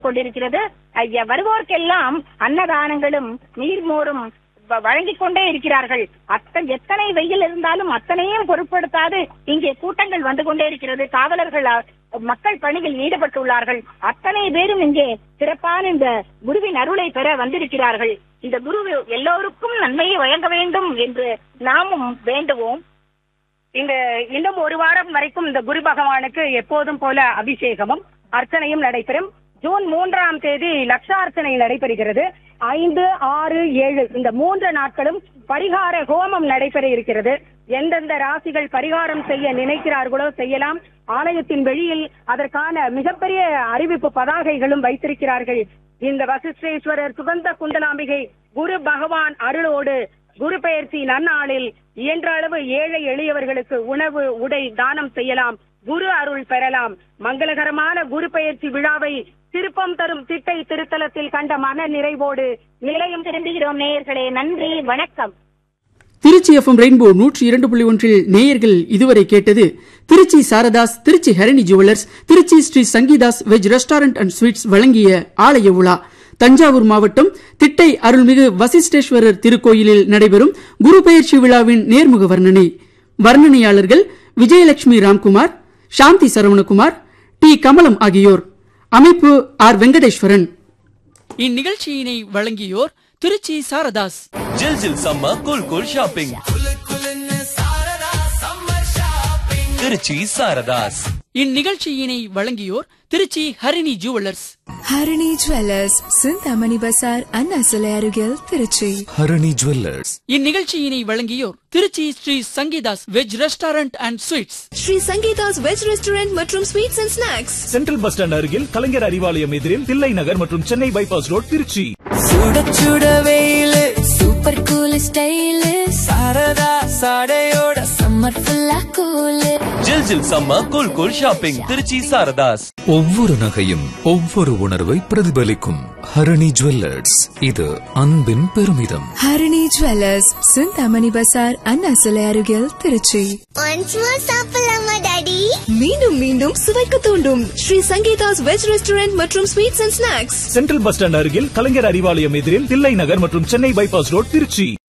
கொண்டிருக்கிறது ஐயா, வருவோர்க்கெல்லாம் அன்னதானங்களும் நீர்மோரும் வ- வழங்கிக் கொண்டே இருக்கிறார்கள் அத்தனை எத்தனை வெயில் இருந்தாலும் அத்தனையும் பொருட்படுத்தாது இங்கே கூட்டங்கள் வந்து கொண்டே இருக்கிறது காவலர்கள் அ, மக்கள் பணியில் ஈடுபட்டுள்ளார்கள் அத்தனை பேரும் இங்கே சிறப்பான இந்த குருவின் அருளை பெற வந்திருக்கிறார்கள் இந்த குரு எல்லோருக்கும் நன்மையை வழங்க வேண்டும் என்று நாமும் வேண்டுவோம் இங்க இன்னும் ஒரு வாரம் வரைக்கும் இந்த குரு பகவானுக்கு எப்போதும் போல அபிஷேகமும் அர்ச்சனையும் நடைபெறும் ஜூன் மூன்றாம் தேதி லட்சார்ச்சனை நடைபெறுகிறது ஐந்து ஆறு ஏழு இந்த மூன்று நாட்களும் பரிகார ஹோமம் நடைபெற இருக்கிறது எந்தெந்த ராசிகள் பரிகாரம் செய்ய நினைக்கிறார்களோ செய்யலாம் ஆலயத்தின் வெளியில் அதற்கான மிகப்பெரிய அறிவிப்பு பதாகைகளும் வைத்திருக்கிறார்கள் இந்த வசிஷ்டேஸ்வரர் சுகந்த குண்டலாம்பிகை குரு பகவான் அருளோடு குரு பெயர்ச்சி நன்னாளில் இயன்ற அளவு ஏழை எளியவர்களுக்கு உணவு உடை தானம் செய்யலாம் குரு அருள் பெறலாம் மங்களகரமான குரு பெயர்ச்சி விழாவை திருப்பம் தரும் திட்டை திருத்தலத்தில் கண்ட மன நிறைவோடு நிலையம் திரும்புகிறோம் நேயர்களே நன்றி வணக்கம் திருச்சி எஃப்எம் ரெயின்போ நூற்றி இரண்டு புள்ளி ஒன்றில் நேயர்கள் இதுவரை கேட்டது Tiruchi Saradhas Tiruchi Harini jewellers Tiruchi Sri Sangeethas veg restaurant and sweets வழங்கிய ஆலய உலா தஞ்சாவூர் மாவட்டம் திட்டை அருள்மிகு வசிஷ்டேஸ்வரர் திருக்கோயிலில் நடைபெறும் குரு பெயர்ச்சி விழாவின் நேர்முக வர்ணனை வர்ணனையாளர்கள் விஜயலட்சுமி ராம்குமார் சாந்தி சரவணகுமார் டி கமலம் ஆகியோர் அமைப்பு ஆர் வெங்கடேஸ்வரன் இந்நிகழ்ச்சியினை வழங்கியோர் திருச்சி சாரதாஸ் ஜில் ஜில் சம்ம cool cool shopping Tiruchi Saradhas இந்நிகழ்ச்சியினை வழங்கியோர் திருச்சி ஹரிணி ஜுவல்லர்ஸ் ஹரிணி ஜுவல்லர்ஸ் சிந்தாமணி பசார் அண்ணா சிலை அருகில் திருச்சி ஹரணி ஜுவல்லர்ஸ் இந்நிகழ்ச்சியினை வழங்கியோர் Tiruchi Sri Sangeethas veg restaurant and sweets Sri Sangeethas veg restaurant மற்றும் sweets and snacks central bus stand அருகில் கலைஞர் அறிவாலயம் எதிரில் தில்லை நகர் மற்றும் சென்னை பைபாஸ் ரோட் திருச்சி சுட சுட வெயிலு சூப்பர் கூல் ஸ்டைலு சாரதா சாடையோட சம்மர் ஃபுல்லா கூலு ஜில் ஜில் சம்ம cool cool shopping Tiruchi Saradhas ஒவ்வொரு நகையும் ஒவ்வொரு உணர்வை பிரதிபலிக்கும் ஹரணி ஜுவல்லர்ஸ் இது அன்பின் பெருமிதம் ஹரிணி ஜுவல்லர்ஸ் சிந்தாமணி பசார் அண்ணா சிலை அருகில் திருச்சி ஒன்ஸ் மோர் சாப்பிடலாமா டாடி மீண்டும் மீண்டும் சுவைக்க தூண்டும் ஸ்ரீ சங்கீதாஸ் வெஜ் ரெஸ்டாரண்ட் மற்றும் sweets and snacks central bus stand அருகில் கலைஞர் அறிவாலயம் எதிரில் தில்லை நகர் மற்றும் சென்னை பைபாஸ் ரோட் திருச்சி